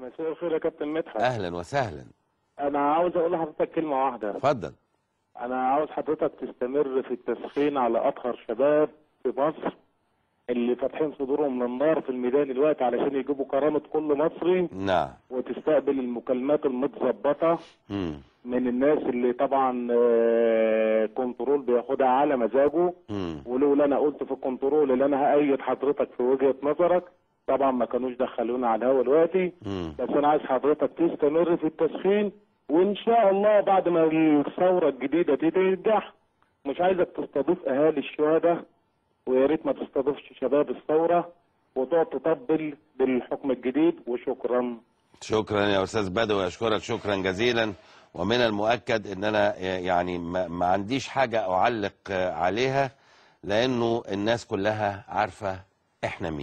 مساء الخير يا كابتن مدحت اهلا وسهلا انا عاوز اقول لحضرتك كلمه واحده اتفضل انا عاوز حضرتك تستمر في التسخين على اطهر شباب في مصر اللي فاتحين صدورهم من النار في الميدان دلوقتي علشان يجيبوا كرامه كل مصري نعم وتستقبل المكالمات المتظبطه مم. من الناس اللي طبعا آه، كنترول بياخدها على مزاجه مم. ولولا انا قلت في الكنترول اللي انا هأيد حضرتك في وجهه نظرك طبعا ما كانوش دخلونا على الهوا دلوقتي مم. بس انا عايز حضرتك تستمر في التسخين وان شاء الله بعد ما الثوره الجديده دي تنجح مش عايزك تستضيف اهالي الشهداء ويا ريت ما تستضيفش شباب الثوره وتقعد تطبل بالحكم الجديد وشكرا شكرا يا استاذ بدوي اشكرك شكرا جزيلا ومن المؤكد ان انا يعني ما, ما عنديش حاجه اعلق عليها لانه الناس كلها عارفه احنا مين